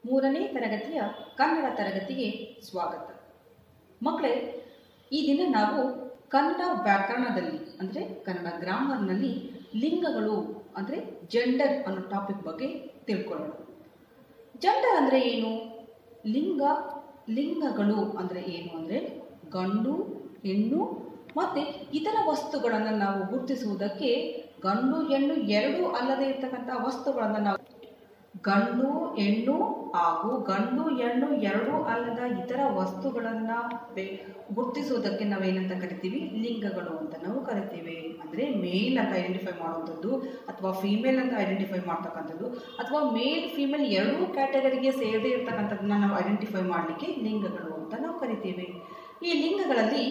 ಮೂರನೇ ತರಗತಿಯ ಕನ್ನಡ ತರಗತಿಗೆ ಸ್ವಾಗತ ಮಕ್ಕಳೇ ಈ ದಿನ ನಾವು ಕನ್ನಡ ವ್ಯಾಕರಣದಲ್ಲಿ ಅಂದರೆ ಕನ್ನಡ ಗ್ರಾಮರ್ನಲ್ಲಿ ಲಿಂಗಗಳು ಅಂದರೆ ಜೆಂಡರ್ ಅನ್ನೋ ಟಾಪಿಕ್ ಬಗ್ಗೆ ತಿಳ್ಕೊಳ್ಳೋಣ ಜೆಂಡರ್ ಅಂದರೆ ಏನು ಲಿಂಗ ಲಿಂಗಗಳು ಅಂದರೆ ಏನು ಅಂದರೆ ಗಂಡು ಹೆಣ್ಣು ಮತ್ತು ಇತರ ವಸ್ತುಗಳನ್ನು ನಾವು ಗುರುತಿಸುವುದಕ್ಕೆ ಗಂಡು ಹೆಣ್ಣು ಎರಡೂ ಅಲ್ಲದೆ ಇರ್ತಕ್ಕಂಥ ವಸ್ತುಗಳನ್ನು ನಾವು ಗಂಡು ಹೆಣ್ಣು ಹಾಗೂ ಗಂಡು ಹೆಣ್ಣು ಎರಡೂ ಅಲ್ಲದ ಇತರ ವಸ್ತುಗಳನ್ನು ಗುರುತಿಸುವುದಕ್ಕೆ ನಾವೇನಂತ ಕರಿತೀವಿ ಲಿಂಗಗಳು ಅಂತ ನಾವು ಕರಿತೀವಿ ಅಂದರೆ ಮೇಲ್ ಅಂತ ಐಡೆಂಟಿಫೈ ಮಾಡುವಂಥದ್ದು ಅಥವಾ ಫೀಮೇಲ್ ಅಂತ ಐಡೆಂಟಿಫೈ ಮಾಡ್ತಕ್ಕಂಥದ್ದು ಅಥವಾ ಮೇಲ್ ಫೀಮೇಲ್ ಎರಡೂ ಕ್ಯಾಟಗರಿಗೆ ಸೇರದೇ ಇರ್ತಕ್ಕಂಥದ್ದನ್ನ ನಾವು ಐಡೆಂಟಿಫೈ ಮಾಡಲಿಕ್ಕೆ ಲಿಂಗಗಳು ಅಂತ ನಾವು ಕರಿತೀವಿ ಈ ಲಿಂಗಗಳಲ್ಲಿ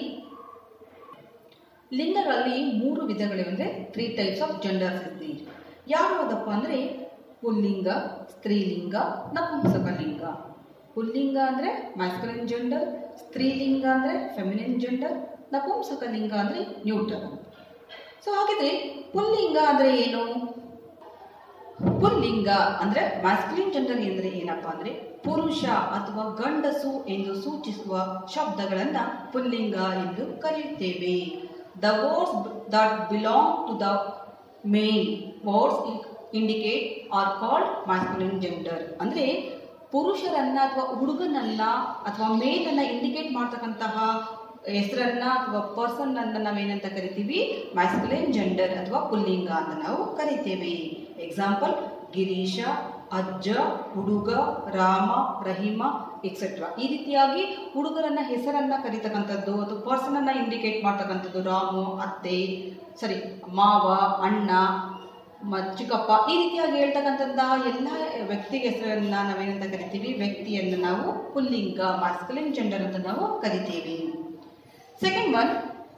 ಲಿಂಗಗಳಲ್ಲಿ ಮೂರು ವಿಧಗಳಿವೆ ಅಂದರೆ ತ್ರೀ ಟೈಪ್ಸ್ ಆಫ್ ಜೆಂಡರ್ಸ್ ಇದ್ದಿ ಯಾವುದಪ್ಪ ಅಂದರೆ ಪುಲ್ಲಿಂಗ ಸ್ತ್ರೀಲಿಂಗ ನಪುಂಸಕಲಿಂಗ ಪುಲ್ಲಿಂಗ ಅಂದರೆ ಮ್ಯಾಸ್ಕಲಿನ್ ಜೆಂಡರ್ ಸ್ತ್ರೀಲಿಂಗ ಅಂದರೆ ಫೆಮಿನಿನ್ ಜೆಂಡರ್ ನಪುಂಸಕಲಿಂಗ ಅಂದರೆ ನ್ಯೂಟರ್ ಸೊ ಹಾಗಿದ್ರೆ ಪುಲ್ಲಿಂಗ ಅಂದರೆ ಏನು ಪುಲ್ಲಿಂಗ ಅಂದರೆ ಮ್ಯಾಸ್ಕಲಿನ್ ಜೆಂಡರ್ ಎಂದರೆ ಏನಪ್ಪ ಅಂದರೆ ಪುರುಷ ಅಥವಾ ಗಂಡಸು ಎಂದು ಸೂಚಿಸುವ ಶಬ್ದಗಳನ್ನ ಪುಲ್ಲಿಂಗ ಎಂದು ಕರೆಯುತ್ತೇವೆ the words that belong to the main words indicate are called masculine gender ಅಂದರೆ ಪುರುಷರನ್ನ ಅಥವಾ ಹುಡುಗನನ್ನ ಅಥವಾ ಮೇಲನ್ನ ಇಂಡಿಕೇಟ್ ಮಾಡ್ತಕ್ಕಂತಹ ಹೆಸರನ್ನ ಅಥವಾ ಪರ್ಸನ್ ಅನ್ನ ನಾವೇನಂತ ಕರಿತೀವಿ ಮ್ಯಾಸ್ಕುಲಿನ್ ಜೆಂಡರ್ ಅಥವಾ ಪುಲ್ಲಿಂಗ ಅಂತ ನಾವು ಕರಿತೇವೆ ಎಕ್ಸಾಂಪಲ್ ಗಿರೀಶ ಅಜ್ಜ ಹುಡುಗ ರಾಮ ರಹಿಮ ಎಕ್ಸೆಟ್ರಾ ಈ ರೀತಿಯಾಗಿ ಹುಡುಗರನ್ನ ಹೆಸರನ್ನ ಕರಿತಕ್ಕಂಥದ್ದು ಅಥವಾ ಪರ್ಸನ್ ಅನ್ನ ಇಂಡಿಕೇಟ್ ಮಾಡ್ತಕ್ಕಂಥದ್ದು ರಾಮು ಅತ್ತೆ ಸರಿ ಮಾವ ಅಣ್ಣ ಮ ಚಿಕ್ಕಪ್ಪ ಈ ರೀತಿಯಾಗಿ ಹೇಳ್ತಕ್ಕಂಥದ್ದ ಎಲ್ಲ ವ್ಯಕ್ತಿ ಹೆಸರನ್ನ ನಾವೇನಂತ ಕರಿತೀವಿ ವ್ಯಕ್ತಿಯನ್ನು ನಾವು ಪುಲ್ಲಿಂಗ ಮಾಸ್ಕಲಿನ್ ಜೆಂಡರ್ ಅಂತ ನಾವು ಕರಿತೀವಿ ಸೆಕೆಂಡ್ ಒನ್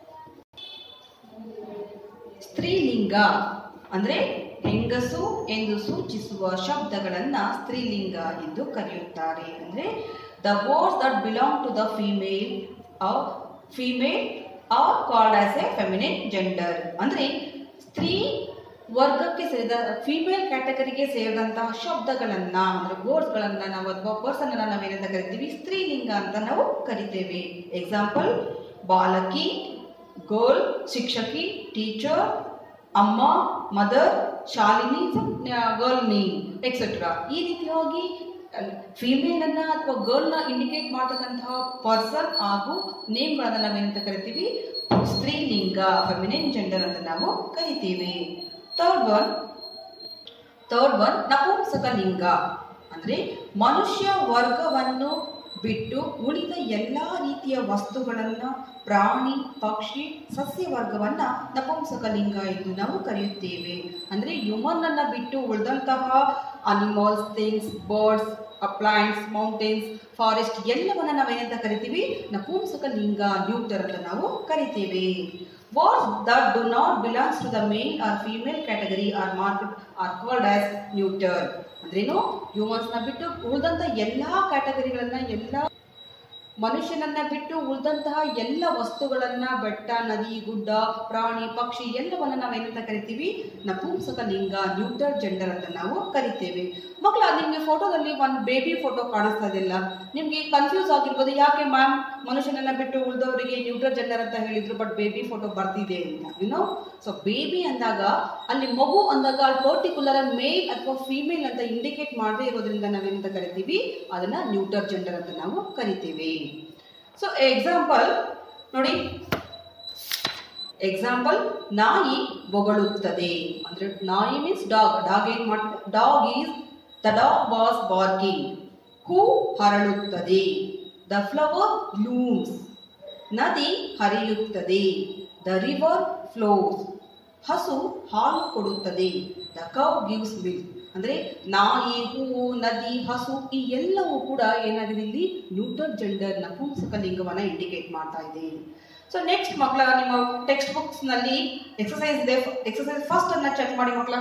ಸ್ತ್ರೀಲಿಂಗ ಅಂದ್ರೆ ಹೆಂಗಸು ಎಂದು ಸೂಚಿಸುವ ಶಬ್ದಗಳನ್ನ ಸ್ತ್ರೀಲಿಂಗ ಎಂದು ಕರೆಯುತ್ತಾರೆ ಅಂದ್ರೆ the words that belong to the female female are called as a feminine gender ಅಂದ್ರೆ ಸ್ತ್ರೀ ವರ್ಗಕ್ಕೆ ಸೇರಿದ ಫಿಮೇಲ್ ಕ್ಯಾಟಗರಿಗೆ ಸೇರಿದಂತಹ ಶಬ್ದಗಳನ್ನ ಅಂದ್ರೆ ವರ್ಡ್ಸ್ಗಳನ್ನ ನಾವು ಅಥವಾ ಪರ್ಸನ್ ಅನ್ನ ನಾವೇನಂತ ಕರಿತೀವಿ ಸ್ತ್ರೀಲಿಂಗ ಅಂತ ನಾವು ಕರಿತೇವೆ ಎಕ್ಸಾಂಪಲ್ ಬಾಲಕಿ ಗರ್ಲ್ ಶಿಕ್ಷಕಿ ಟೀಚರ್ ಅಮ್ಮ mother Shalini girl name etcetera ಈ ರೀತಿಯಾಗಿ ಫಿಮೇಲ್ ಅನ್ನ ಅಥವಾ ಗರ್ಲ್ ನ ಇಂಡಿಕೇಟ್ ಮಾಡ್ತಕ್ಕಂತಹ ಪರ್ಸನ್ ಹಾಗೂ ನೇಮ್ಗಳನ್ನ ನಾವೇನಂತ ಕರಿತೀವಿ ಸ್ತ್ರೀಲಿಂಗ ಫೆಮಿನಿನ್ ಜೆಂಡರ್ ಅಂತ ನಾವು ಕರಿತೀವಿ ಥರ್ಡ್ ಒನ್ ಥರ್ಡ್ ಒನ್ ನಪುಂಸಕ ಲಿಂಗ ಅಂದ್ರೆ ಮನುಷ್ಯ ವರ್ಗವನ್ನು ಬಿಟ್ಟು ಉಳಿದ ಎಲ್ಲ ರೀತಿಯ ವಸ್ತುಗಳನ್ನ ಪ್ರಾಣಿ ಪಕ್ಷಿ ಸಸ್ಯ ವರ್ಗವನ್ನ ನಪುಂಸಕ ಲಿಂಗ ಎಂದು ನಾವು ಕರೆಯುತ್ತೇವೆ ಅಂದ್ರೆ ಹ್ಯೂಮನ್ ಅನ್ನ ಬಿಟ್ಟು ಉಳಿದಂತಹ animals things birds plants mountains forest ಎಲ್ಲವನ್ನ ನಾವೇನಂತ ಕರಿತೀವಿ ನಪುಂಸಕ ಲಿಂಗ ನ್ಯೂಟರ್ ಅಂತ ನಾವು ಕರಿತೇವೆ words that do not belongs to the male or female category are mark are called as neuter ಅಂದ್ರೇನು ಹ್ಯೂಮನ್ಸ್ನ ಬಿಟ್ಟು ಉಳಿದಂಥ ಎಲ್ಲ ಕ್ಯಾಟಗರಿಗಳನ್ನ ಎಲ್ಲ ಮನುಷ್ಯನನ್ನ ಬಿಟ್ಟು ಉಳಿದಂತಹ ಎಲ್ಲ ವಸ್ತುಗಳನ್ನ ಬೆಟ್ಟ ನದಿ ಗುಡ್ಡ ಪ್ರಾಣಿ ಪಕ್ಷಿ ಎಲ್ಲವನ್ನ ನಾವೇನಂತ ಕರಿತೀವಿ ನಪುಂಸಕ ಲಿಂಗ ನ್ಯೂಟರ್ ಜೆಂಡರ್ ಅಂತ ನಾವು ಕರಿತೇವೆ ಮಕ್ಕಳ ನಿಮಗೆ ಫೋಟೋದಲ್ಲಿ ಒಂದು ಬೇಬಿ ಫೋಟೋ ಕಾಣಿಸ್ತಾ ಇದೆಯಲ್ಲ ನಿಮಗೆ ಕನ್ಫ್ಯೂಸ್ ಆಗಿರ್ಬೋದು ಯಾಕೆ ಮ್ಯಾಮ್ ಮನುಷ್ಯನನ್ನ ಬಿಟ್ಟು ಉಳಿದವರಿಗೆ ನ್ಯೂಟರ್ ಜೆಂಡರ್ ಅಂತ ಹೇಳಿದ್ರು ಬಟ್ ಬೇಬಿ ಫೋಟೋ ಬರ್ತಿದೆ ಅಂತ ಯುನೋ ಸೊ ಬೇಬಿ ಅಂದಾಗ ಅಲ್ಲಿ ಮಗು ಅಂದಾಗ ಅಲ್ಲಿ ಪರ್ಟಿಕ್ಯುಲರ್ ಮೇಲ್ ಅಥವಾ ಫಿಮೇಲ್ ಅಂತ ಇಂಡಿಕೇಟ್ ಮಾಡದೇ ಇರೋದ್ರಿಂದ ನಾವೇನಂತ ಕರಿತೀವಿ ಅದನ್ನ ನ್ಯೂಟರ್ ಜೆಂಡರ್ ಅಂತ ನಾವು ಕರಿತೀವಿ ಸೊ ಎಕ್ಸಾಂಪಲ್ ನೋಡಿ ಎಕ್ಸಾಂಪಲ್ ನಾಯಿ ಬೊಗಳುತ್ತದೆ ಅಂದ್ರೆ ನಾಯಿ ಮೀನ್ಸ್ ಡಾಗ್ ಡಾಗ್ ಏನ್ ಮಾಡ್ತಾರೆ dog is the dog was barking ಹೂ ಹರಳುತ್ತದೆ ದ ಫ್ಲವರ್ ಬ್ಲೂಮ್ಸ್ ನದಿ ಹರಿಯುತ್ತದೆ ದ ರಿವರ್ ಫ್ಲೋಸ್ ಹಸು ಹಾಲು ಕೊಡುತ್ತದೆ ದ ಕವ್ ಗಿವ್ಸ್ ಮಿಲ್ಕ್ ಅಂದರೆ ನಾಯಿ ಹೂವು ನದಿ ಹಸು ಈ ಎಲ್ಲವೂ ಕೂಡ ಏನಾಗಿದೆ ಇಲ್ಲಿ ನ್ಯೂಟರ್ ಜೆಂಡರ್ ನಪುಂಸಕ ಲಿಂಗವನ್ನು ಇಂಡಿಕೇಟ್ ಮಾಡ್ತಾ ಇದೆ ಸೊ ನೆಕ್ಸ್ಟ್ ಮಕ್ಕಳ ನಿಮ್ಮ ಟೆಕ್ಸ್ಟ್ ಬುಕ್ಸ್ ನಲ್ಲಿ ಎಕ್ಸಸೈಸ್ ಇದೆ ಎಕ್ಸಸೈಸ್ ಫಸ್ಟ್ ಅನ್ನ ಚೆಕ್ ಮಾಡಿ ಮಕ್ಕಳ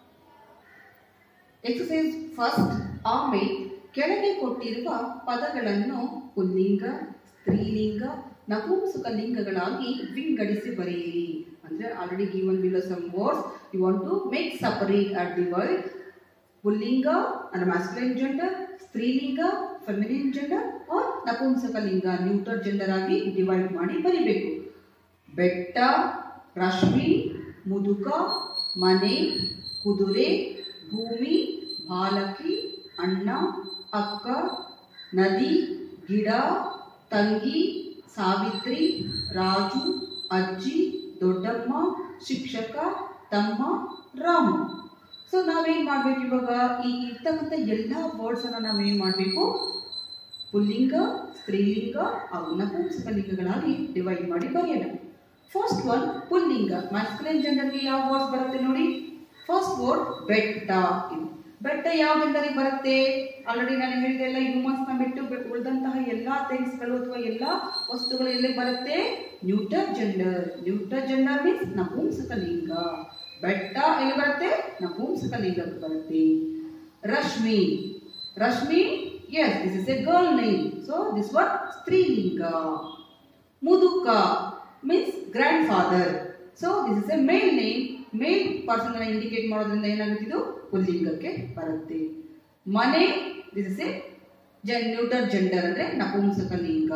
ಎಕ್ಸಸೈಸ್ ಫಸ್ಟ್ ಆಮೇಲೆ ಕೆಳಗೆ ಕೊಟ್ಟಿರುವ ಪದಗಳನ್ನು ಪುಲ್ಲಿಂಗ ಸ್ತ್ರೀಲಿಂಗ ನಪುಂಸಕ ಲಿಂಗಗಳಾಗಿ ವಿಂಗಡಿಸಿ ಬರೆಯಿರಿ ಅಂದ್ರೆ already given below some words you want to make separate at divide ಪುಲ್ಲಿಂಗ ಅಂದ್ರೆ ಮ್ಯಾಸ್ಕುಲೈನ್ ಜೆಂಡರ್ ಸ್ತ್ರೀಲಿಂಗ ಫೆಮಿನಿನ್ ಜೆಂಡರ್ ಆರ್ ನಪುಂಸಕ ಲಿಂಗ ನ್ಯೂಟರ್ ಜೆಂಡರ್ ಆಗಿ ಡಿವೈಡ್ ಮಾಡಿ ಬರಿಬೇಕು ಬೆಟ್ಟ ರಶ್ಮಿ ಮುದುಕ ಮನೆ ಕುದುರೆ ಭೂಮಿ ಬಾಲಕಿ ಅಣ್ಣ ಅಕ್ಕ ನದಿ ಗಿಡ ತಂಗಿ ಸಾವಿತ್ರಿ ರಾಜು ಅಜ್ಜಿ ದೊಡ್ಡಮ್ಮ ಶಿಕ್ಷಕ ತಮ್ಮ ರಾಮು ಸೊ ನಾವೇನ್ ಮಾಡ್ಬೇಕು ಇವಾಗ ಈ ಇರ್ತಕ್ಕಂಥ ಎಲ್ಲ ವರ್ಡ್ಸ್ ಅನ್ನ ನಾವೇನ್ ಮಾಡ್ಬೇಕು ಪುಲ್ಲಿಂಗ ಸ್ತ್ರೀಲಿಂಗ ಹಾಗೂ ನಪುಂಸಕ ಲಿಂಗಗಳಾಗಿ ಡಿವೈಡ್ ಮಾಡಿ ಬರೆಯೋಣ ಫಸ್ಟ್ ಒನ್ ಪುಲ್ಲಿಂಗ ಮ್ಯಾಸ್ಕುಲೈನ್ ಜೆಂಡರ್ಗೆ ಯಾವ ವರ್ಡ್ಸ್ ಬರುತ್ತೆ ನೋಡಿ ಫಸ್ಟ್ ವರ್ಡ್ ಬೆಟ್ಟ ಇದು ಬೆಟ್ಟ ಯಾವ ಜೆಂಡರಿಗೆ ಬರುತ್ತೆ ಆಲ್ರೆಡಿ ನಾನು ಹೇಳಿದೆ ಎಲ್ಲ ಹ್ಯೂಮನ್ಸ್ ನ ಬಿಟ್ಟು ಬೆ- ಉಳಿದಂತಹ ಎಲ್ಲಾ ಥಿಂಗ್ಸ್ಗಳು ಅಥವಾ ಎಲ್ಲಾ ವಸ್ತುಗಳು ಎಲ್ಲಿ ಬರುತ್ತೆ neuter gender neuter gender means ನಪುಂಸಕ ಲಿಂಗ ಬೆಟ್ಟ ಎಲ್ಲಿ ಬರುತ್ತೆ ನಪುಂಸಕ ಲಿಂಗಕ್ಕೆ ಬರುತ್ತೆ Rashmi Rashmi is this is a girl name so this one ಸ್ತ್ರೀಲಿಂಗ ಮುದುಕ means grand father so this is a male name male person ಅನ್ನ ಇಂಡಿಕೇಟ್ ಮಾಡೋದ್ರಿಂದ ಏನಾಗುತ್ತೆ ಇದು ಪುಲ್ಲಿಂಗಕ್ಕೆ ಬರುತ್ತೆ ಮನೆ ದಿಸ್ ಇಸ್ ಎ ಜನ್ ನ್ಯೂಟರ್ ಜೆಂಡರ್ ಅಂದ್ರೆ ನಪುಂಸಕ ಲಿಂಗ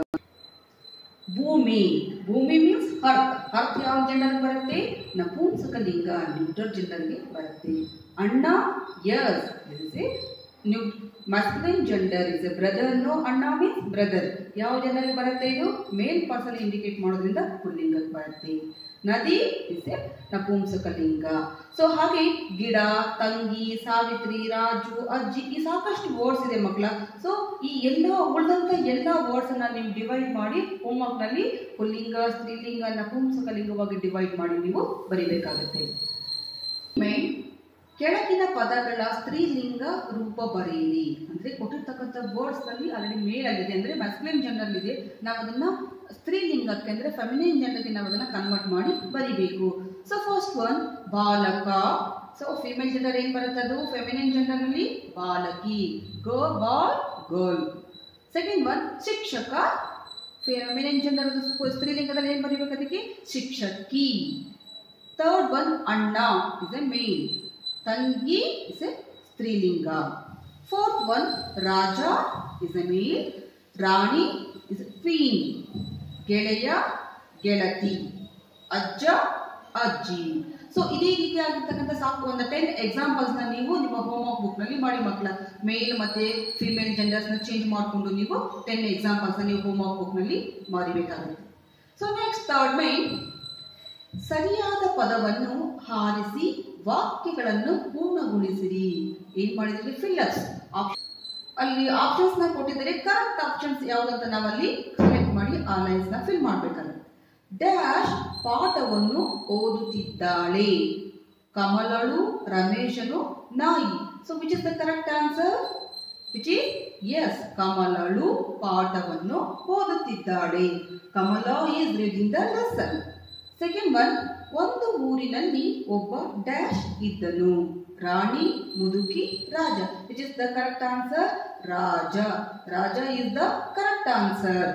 ಭೂಮಿ ಭೂಮಿ ಮೀನ್ಸ್ ಹರ್ತ್ ಹರ್ತ್ ಯಾವ ಜೆಂಡರ್ ಬರುತ್ತೆ ನಪುಂಸಕ ಲಿಂಗ ನ್ಯೂಟರ್ ಜೆಂಡರ್ಗೆ ಬರುತ್ತೆ ಅಣ್ಣ yes this is a new masculine gender is a brother no ಅಣ್ಣ ಮೀನ್ಸ್ ಬ್ರದರ್ ಯಾವ ಜೆಂಡರ್ ಬರುತ್ತೆ ಇದು ಮೇಲ್ ಪರ್ಸನ್ ಇಂಡಿಕೇಟ್ ಮಾಡೋದ್ರಿಂದ ಪುಲ್ಲಿಂಗಕ್ಕೆ ಬರುತ್ತೆ ನದಿ ಇಸ್ ಎ ನಪುಂಸಕ ಲಿಂಗ ಸೊ ಹಾಗೆ ಗಿಡ ತಂಗಿ ಸಾವಿತ್ರಿ ರಾಜು ಅಜ್ಜಿ ಈ ಸಾಕಷ್ಟು ವರ್ಡ್ಸ್ ಇದೆ ಮಕ್ಕಳ ಸೊ ಈ ಎಲ್ಲ ಉಳಿದಂತ ಎಲ್ಲ ವರ್ಡ್ಸ್ ಅನ್ನ ನೀವು ಡಿವೈಡ್ ಮಾಡಿ ಹೋಮ್ವರ್ಕ್ ನಲ್ಲಿ ಪುಲ್ಲಿಂಗ ಸ್ತ್ರೀಲಿಂಗ ನಪುಂಸಕ ಲಿಂಗವಾಗಿ ಡಿವೈಡ್ ಮಾಡಿ ನೀವು ಬರಿಬೇಕಾಗುತ್ತೆ ಮೇನ್ ಕೆಳಗಿನ ಪದಗಳ ಸ್ತ್ರೀಲಿಂಗ ರೂಪ ಬರೆಯಿರಿ ಅಂದ್ರೆ ಕೊಟ್ಟಿರ್ತಕ್ಕಂಥ ವರ್ಡ್ಸ್ ನಲ್ಲಿ ಆಲ್ರೆಡಿ ಮೇಲ್ ಆಗಿದೆ ಅಂದ್ರೆ ಮಸ್ಲಿನ್ ಜೆಂಡರ್ ಇದೆ ನಾವು ಅದನ್ನ ಸ್ತ್ರೀಲಿಂಗಕ್ಕೆ ಅಂದ್ರೆ ಫೆಮಿನಿನ್ ಜೆಂಡರ್ಗೆ ನಾವು ಅದನ್ನ ಕನ್ವರ್ಟ್ ಮಾಡಿ ಬರಿಬೇಕು ಸೊ ಫಸ್ಟ್ ಒನ್ ಬಾಲಕ ಸೊ ಫಿಮೇಲ್ ಜೆಂಡರ್ ಏನ್ ಬರುತ್ತೆ ಅದು ಫೆಮಿನಿನ್ ಜೆಂಡರ್ ನಲ್ಲಿ ಬಾಲಕಿ ಗೋ ಬಾಲ್ ಗರ್ಲ್ ಸೆಕೆಂಡ್ ಒನ್ ಶಿಕ್ಷಕ ಫೆಮಿನಿನ್ ಜೆಂಡರ್ ಸ್ತ್ರೀಲಿಂಗದಲ್ಲಿ ಏನ್ ಬರೀಬೇಕು ಅದಕ್ಕೆ ಶಿಕ್ಷಕಿ ಥರ್ಡ್ ಒನ್ ಅಣ್ಣ ಇಸ್ ಎ ಮೇಲ್ ತಂಗಿ ಇಸ್ ಎ ಸ್ತ್ರೀಲಿಂಗ ಫೋರ್ತ್ ಒನ್ ರಾಜ ಇಸ್ ಎ ಮೇಲ್ ರಾಣಿ ಇಸ್ ಎ ಕ್ವೀನ್ ಗೆಳೆಯ ಗೆಳತಿ ಅಜ್ಜ ಅಜ್ಜಿ ಸೊ ಇದೇ ರೀತಿಯಾಗಿರ್ತಕ್ಕಂಥ ಸಾಕು ಒಂದು ಟೆನ್ ಎಕ್ಸಾಂಪಲ್ಸ್ ನ ನೀವು ನಿಮ್ಮ ಹೋಮ್ವರ್ಕ್ ಬುಕ್ ನಲ್ಲಿ ಮಾಡಿ ಮಕ್ಕಳ ಮೇಲ್ ಮತ್ತೆ ಫಿಮೇಲ್ ಜೆಂಡರ್ಸ್ ನ ಚೇಂಜ್ ಮಾಡಿಕೊಂಡು ನೀವು ಟೆನ್ ಎಕ್ಸಾಂಪಲ್ಸ್ ನ ನೀವು ಹೋಮ್ವರ್ಕ್ ಬುಕ್ ನಲ್ಲಿ ಬರಿಬೇಕಾಗುತ್ತೆ ಸೊ ನೆಕ್ಸ್ಟ್ ಥರ್ಡ್ ಮೈನ್ ಸರಿಯಾದ ಪದವನ್ನು ಹಾರಿಸಿ ವಾಕ್ಯಗಳನ್ನು ಪೂರ್ಣಗೊಳಿಸಿರಿ ಏನ್ ಮಾಡಿದ್ರಿ ಫಿಲ್ಲಪ್ಸ್ ಅಲ್ಲಿ ಆಪ್ಷನ್ಸ್ ನ ಕೊಟ್ಟಿದ್ದಾರೆ ಕರೆಕ್ಟ್ ಆಪ್ಷನ್ಸ್ ಯಾವ್ದಂತ ನಾವಲ್ಲಿ ಸೆಲೆಕ್ಟ್ ಮಾಡಿ ಆ ಲೈನ್ಸ್ ನ ಫಿಲ್ ಮಾಡ್ಬೇಕಾಗುತ್ತೆ ಡ್ಯಾಶ್ ಪಾಠವನ್ನು ಓದುತ್ತಿದ್ದಾಳೆ ಕಮಲಳು ರಮೇಶನು ನಾಯಿ so which is the correct answer which is is ಕಮಲಳು ಪಾಠವನ್ನು ಓದುತ್ತಿದ್ದಾಳೆ Kamala is reading the lesson second one ಒಂದು ಊರಿನಲ್ಲಿ ಒಬ್ಬ ಡ್ಯಾಶ್ ಇದ್ದನು ರಾಣಿ ಮುದುಕಿ ರಾಜ which is the correct answer ರಾಜ ರಾಜ ಇಸ್ ದ ಕರೆಕ್ಟ್ ಆನ್ಸರ್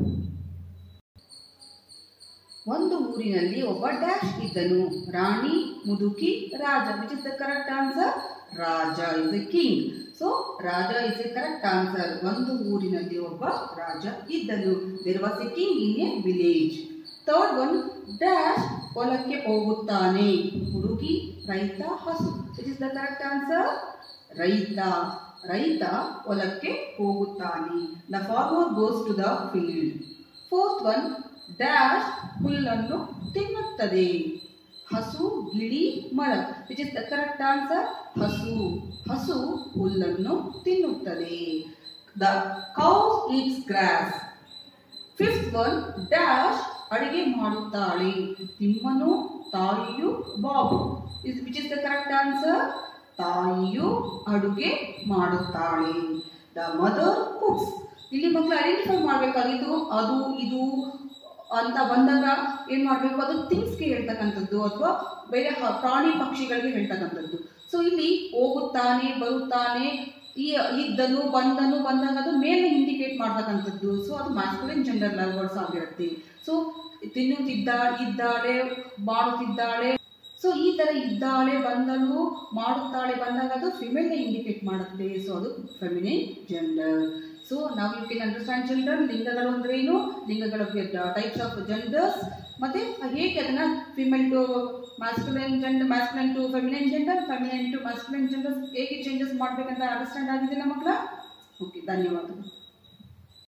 ಒಂದು ಊರಿನಲ್ಲಿ ಒಬ್ಬ ಡ್ಯಾಶ್ ಇದ್ದನು ರಾಣಿ ಮುದುಕಿ ರಾಜ which is the correct answer ರಾಜ ಇಸ್ ಎ ಕಿಂಗ್ ಸೊ ರಾಜ ಇಸ್ ಎ ಕರೆಕ್ಟ್ ಆನ್ಸರ್ ಒಂದು ಊರಿನಲ್ಲಿ ಒಬ್ಬ ರಾಜ ಇದ್ದನು there was a king in a village third one dash ಹೊಲಕ್ಕೆ ಹೋಗುತ್ತಾನೆ ಹುಡುಗಿ ರೈತ ಹಸು which is the correct answer ರೈತ ರೈತ ಹೊಲಕ್ಕೆ ಹೋಗುತ್ತಾನೆ the farmer goes to the field fourth one dash ಹುಲ್ಲನ್ನು ತಿನ್ನುತ್ತದೆ ಹಸು ಗಿಳಿ ಮರ which is the correct answer ಹಸು ಹಸು ಹುಲ್ಲನ್ನು ತಿನ್ನುತ್ತದೆ the cows eats grass fifth one dash ಅಡಿಗೆ ಮಾಡುತ್ತಾಳೆ ತಿಮ್ಮನು ತಾಯಿಯು Babu is which is the correct answer ತಾಯಿಯು ಅಡುಗೆ ಮಾಡುತ್ತಾಳೆ ದ ಮದರ್ ಕುಕ್ಸ್ ಇಲ್ಲಿ ಮಕ್ಕಳು ಐಡೆಂಟಿಫೈ ಮಾಡಬೇಕಾಗಿದ್ದು ಅದು ಇದು ಅಂತ ಬಂದಾಗ ಏನ್ ಮಾಡಬೇಕು ಅದು ಥಿಂಗ್ಸ್ಗೆ ಹೇಳ್ತಕ್ಕಂಥದ್ದು ಅಥವಾ ಬೇರೆ ಹ- ಪ್ರಾಣಿ ಪಕ್ಷಿಗಳಿಗೆ ಹೇಳ್ತಕ್ಕಂಥದ್ದು ಸೊ ಇಲ್ಲಿ ಹೋಗುತ್ತಾನೆ ಬರುತ್ತಾನೆ ಈ ಇದ್ದನು ಬಂದನು ಬಂದಾಗ ಅದು ಮೇಲೆ ಇಂಡಿಕೇಟ್ ಮಾಡ್ತಕ್ಕಂಥದ್ದು ಸೊ ಅದು ಮ್ಯಾಸ್ಕುಲಿನ್ ಜೆಂಡರ್ ವರ್ಡ್ಸ್ ಆಗಿರುತ್ತೆ ಸೊ ತಿನ್ನುತ್ತಿದ್ದ ಇದ್ದಾಳೆ ಮಾಡುತ್ತಿದ್ದಾಳೆ ಸೊ ಈ ಥರ ಇದ್ದಾಳೆ ಬಂದಳು ಮಾಡುತ್ತಾಳೆ ಬಂದಾಗ ಅದು ಫಿಮೇಲ್ನ ಇಂಡಿಕೇಟ್ ಮಾಡುತ್ತೆ ಸೊ ಅದು ಫೆಮಿನಿನ್ ಜೆಂಡರ್ ಸೊ ನಾವು ಯು ಕೆನ್ ಅಂಡರ್ಸ್ಟ್ಯಾಂಡ್ ಚಿಲ್ಡ್ರನ್ ಲಿಂಗಗಳು ಅಂದ್ರೆ ಏನು ಲಿಂಗಗಳ ಟೈಪ್ಸ್ ಆಫ್ ಜೆಂಡರ್ಸ್ ಮತ್ತೆ ಹೇಗೆ ಅದನ್ನ female to masculine gender masculine to feminine gender feminine to masculine gender ಹೇಗೆ ಚೇಂಜಸ್ ಮಾಡಬೇಕಂತ ಅಂಡರ್ಸ್ಟ್ಯಾಂಡ್ ಆಗಿದೆಯಲ್ಲ ಮಕ್ಕಳ ಓಕೆ ಧನ್ಯವಾದಗಳು